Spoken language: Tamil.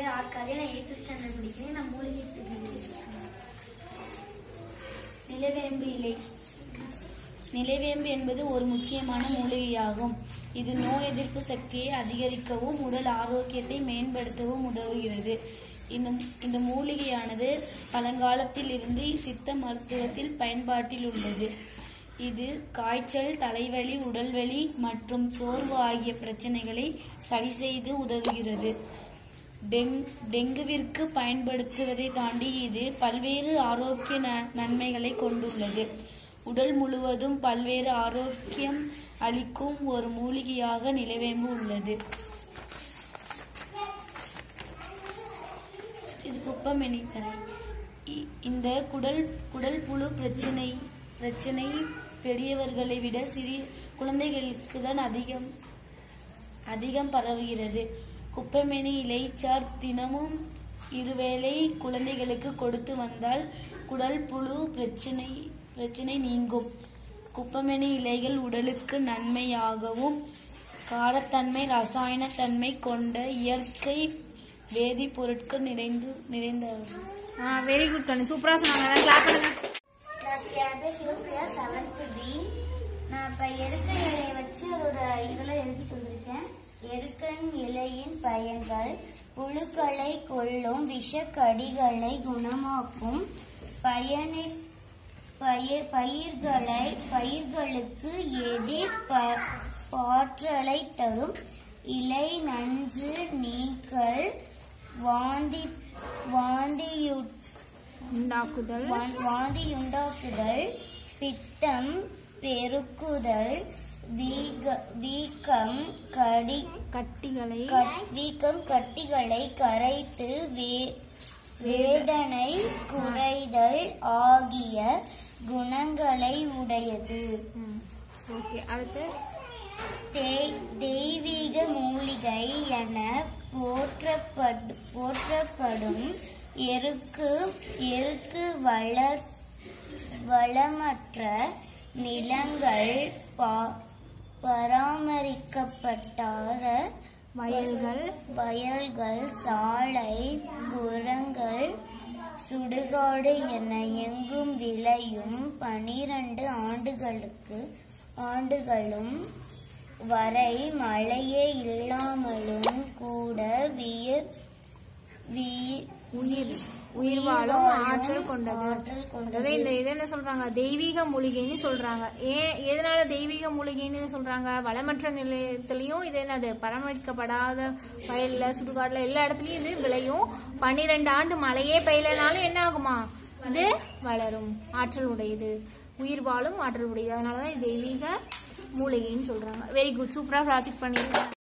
பேர் ஆர்காரி நான் எயித்து ஸ்டாண்டர்ட் படிக்கிறேன் நான் மூலிகை செடி பேசுகிறேன் நிலவேம்பு இலை நிலவேம்பு என்பது ஒரு முக்கியமான மூலிகையாகும் இது நோய் எதிர்ப்பு சக்தியை அதிகரிக்கவும் உடல் ஆரோக்கியத்தை மேம்படுத்தவும் உதவுகிறது இந்த இந்த மூலிகையானது பழங்காலத்தில் இருந்து சித்த மருத்துவத்தில் பயன்பாட்டில் உள்ளது இது காய்ச்சல் தலைவலி உடல்வலி மற்றும் சோர்வு ஆகிய பிரச்சனைகளை சரி செய்து உதவுகிறது டெங் டெங்குவிற்கு பயன்படுத்துவதை தாண்டி இது பல்வேறு ஆரோக்கிய ந- நன்மைகளை கொண்டுள்ளது உடல் முழுவதும் பல்வேறு ஆரோக்கியம் அளிக்கும் ஒரு மூலிகையாக நிலவேம்பு உள்ளது இது குப்பமெனி தலை இ- இந்த குடல் குடல் புழு பிரச்சனை பிரச்சனை பெரியவர்களை விட சிறிய குழந்தைகளுக்கு தான் அதிகம் அதிகம் பரவுகிறது குப்பைமேனி இலைச்சார் தினமும் இருவேளை குழந்தைகளுக்கு கொடுத்து வந்தால் குடல் புழு பிரச்சனை பிரச்சனை நீங்கும் குப்பைமேனி இலைகள் உடலுக்கு நன்மையாகவும் காரத்தன்மை ரசாயன தன்மை கொண்ட இயற்கை வேதிப்பொருட்கள் நிறைந்து நிறைந்ததாகும் ஆ வெரி குட் கண்ணு சூப்பரா சொன்னாங்க கிளாப் பண்ணுங்க என் பேர் சிவப்பிரியா செவன்த் பி நான் இப்போ எருக்க இலையை வச்சு அதோட இதெல்லாம் எழுதிட்டு வந்திருக்கேன் எருக்கன் இலையின் பயன்கள் புழுக்களை கொல்லும் விஷக்கடிகளை குணமாக்கும் பயனை பயிர் பயிர்களை பயிர்களுக்கு எதிர் ப- பாற்றலை தரும் இலை நஞ்சு நீக்கல் வாந்தி வாந்தியு உண்டாக்குதல் வா- வாந்தியுண்டாக்குதல் பித்தம் பெருக்குதல் வீக- வீக்கம் கடி கட்டிகளை கட்- வீக்கம் கட்டிகளை கரைத்து வே- வேதனை குறைதல் ஆகிய குணங்களை உடையது ஓகே அடுத்து தே- தெய்வீக மூலிகை என போற்றப்படு போற்றப்படும் எருக்கு எருக்கு வளர் வளமற்ற நிலங்கள் பா- பராமரிக்கப்பட்டாத வயல்கள் வயல்கள் சாலை புறங்கள் சுடுகாடு என எங்கும் விளையும் பனிரண்டு ஆண்டுகளுக்கு ஆண்டுகளும் வரை மழையே இல்லாமலும் கூட விய- வி- உயிர் உயிர் வாழும் ஆற்றல் கொண்டது ஆற்றல் கொண்டது. அதாவது இந்த இது என்ன சொல்றாங்க தெய்வீக மூலிகைன்னு சொல்றாங்க ஏன் எதனால தெய்வீக மூலிகைன்னு சொல்றாங்க வளமற்ற நிலையத்திலயும் இது என்னது பராமரிக்கப்படாத வயல்ல சுடுகாடுல எல்லா இடத்துலயும் இது விளையும் பன்னிரெண்டு ஆண்டு மழையே பெய்யலனாலும் என்ன ஆகுமா இது வளரும் ஆற்றல் உடையது உயிர் வாழும் ஆற்றல் உடையது அதனாலதான் இது தெய்வீக மூலிகைன்னு சொல்றாங்க வெரி குட் சூப்பரா ப்ராஜெக்ட் பண்ணிருக்கேன்